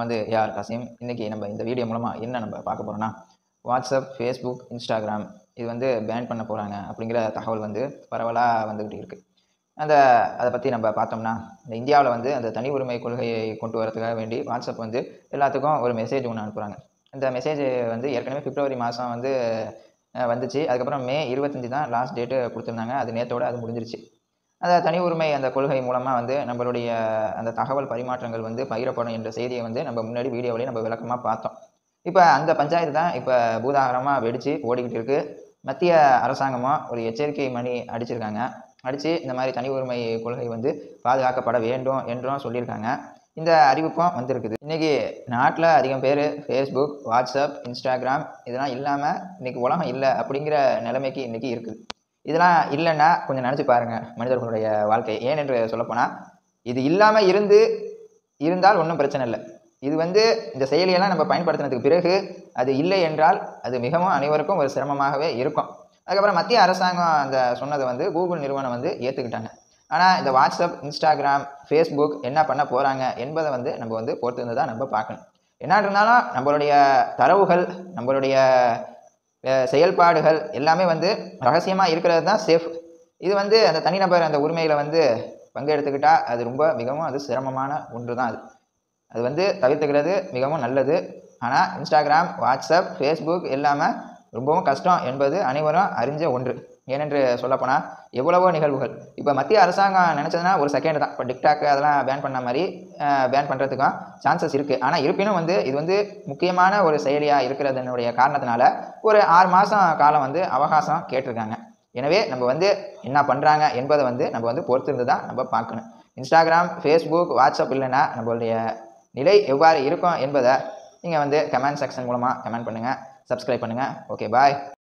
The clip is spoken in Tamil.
நான் வந்து ஏஆர் காசிம் இன்றைக்கி நம்ம இந்த வீடியோ மூலமாக என்ன நம்ம பார்க்க போகிறோம்னா வாட்ஸ்அப் ஃபேஸ்புக் இன்ஸ்டாகிராம் இது வந்து பேன் பண்ண போகிறாங்க அப்படிங்கிற தகவல் வந்து பரவலாக வந்துக்கிட்டு இருக்குது அந்த அதை பற்றி நம்ம பார்த்தோம்னா இந்த இந்தியாவில் வந்து அந்த தனி உரிமை கொள்கையை கொண்டு வரதுக்காக வேண்டி வாட்ஸ்அப் வந்து எல்லாத்துக்கும் ஒரு மெசேஜ் ஒன்று அனுப்புகிறாங்க இந்த மெசேஜ் வந்து ஏற்கனவே பிப்ரவரி மாதம் வந்து அஹ், வந்துச்சு அதுக்கப்புறம் மே இருபத்தஞ்சி தான் லாஸ்ட் டேட்டு கொடுத்துருந்தாங்க அது நேத்தோட அது முடிஞ்சிருச்சு அந்த தனி உரிமை அந்த கொள்கை மூலமாக வந்து நம்மளுடைய அந்த தகவல் பரிமாற்றங்கள் வந்து பகிரப்படும் என்ற செய்தியை வந்து நம்ம முன்னாடி வீடியோவிலேயே நம்ம விளக்கமாக பார்த்தோம் இப்போ அந்த பஞ்சாயத்து தான் இப்போ பூதாகரமாக வெடித்து ஓடிக்கிட்டு இருக்கு மத்திய அரசாங்கமாக ஒரு எச்சரிக்கை மணி அடிச்சிருக்காங்க அடித்து இந்த மாதிரி தனி உரிமை கொள்கை வந்து பாதுகாக்கப்பட வேண்டும் என்றும் சொல்லியிருக்காங்க இந்த அறிவிப்பும் வந்திருக்குது இன்றைக்கி நாட்டில் அதிகம் பேர் ஃபேஸ்புக் வாட்ஸ்அப் இன்ஸ்டாகிராம் இதெல்லாம் இல்லாமல் இன்றைக்கி உலகம் இல்லை அப்படிங்கிற நிலைமைக்கு இன்றைக்கி இருக்குது இதெல்லாம் இல்லைன்னா கொஞ்சம் நினச்சி பாருங்கள் மனிதர்களுடைய வாழ்க்கை ஏன் என்று சொல்லப்போனால் இது இல்லாமல் இருந்து இருந்தால் ஒன்றும் பிரச்சனை இல்லை இது வந்து இந்த செயலியெல்லாம் நம்ம பயன்படுத்தினதுக்கு பிறகு அது இல்லை என்றால் அது மிகவும் அனைவருக்கும் ஒரு சிரமமாகவே இருக்கும் அதுக்கப்புறம் மத்திய அரசாங்கம் அந்த சொன்னதை வந்து கூகுள் நிறுவனம் வந்து ஏற்றுக்கிட்டாங்க ஆனால் இந்த வாட்ஸ்அப் இன்ஸ்டாகிராம் ஃபேஸ்புக் என்ன பண்ண போகிறாங்க என்பதை வந்து நம்ம வந்து பொறுத்திருந்து தான் நம்ம பார்க்கணும் என்ன இருந்தாலும் நம்மளுடைய தரவுகள் நம்மளுடைய அஹ், செயல்பாடுகள் எல்லாமே வந்து ரகசியமாக இருக்கிறது தான் சேஃப் இது வந்து அந்த தனிநபர் அந்த உரிமையில் வந்து பங்கெடுத்துக்கிட்டால் அது ரொம்ப மிகவும் அது சிரமமான ஒன்று தான் அது அது வந்து தவிர்த்துக்கிறது மிகவும் நல்லது ஆனால் இன்ஸ்டாகிராம் வாட்ஸ்அப் ஃபேஸ்புக் எல்லாமே ரொம்பவும் கஷ்டம் என்பது அனைவரும் அறிஞ்ச ஒன்று ஏனென்று சொல்லப்போனால் எவ்வளவோ நிகழ்வுகள் இப்போ மத்திய அரசாங்கம் நினச்சதுன்னா ஒரு செகண்ட் தான் இப்போ டிக்டாக் அதெல்லாம் பேன் பண்ண மாதிரி பேன் பண்ணுறதுக்கும் சான்சஸ் இருக்குது ஆனால் இருப்பினும் வந்து இது வந்து முக்கியமான ஒரு செயலியாக இருக்கிறதனுடைய காரணத்தினால ஒரு ஆறு மாதம் காலம் வந்து அவகாசம் கேட்டிருக்காங்க எனவே நம்ம வந்து என்ன பண்ணுறாங்க என்பதை வந்து நம்ம வந்து பொறுத்திருந்து தான் நம்ம பார்க்கணும் இன்ஸ்டாகிராம் ஃபேஸ்புக் வாட்ஸ்அப் இல்லைன்னா நம்மளுடைய நிலை எவ்வாறு இருக்கும் என்பதை நீங்கள் வந்து கமெண்ட் செக்ஷன் மூலமாக கமெண்ட் பண்ணுங்கள் சப்ஸ்கிரைப் பண்ணுங்கள் ஓகே பாய்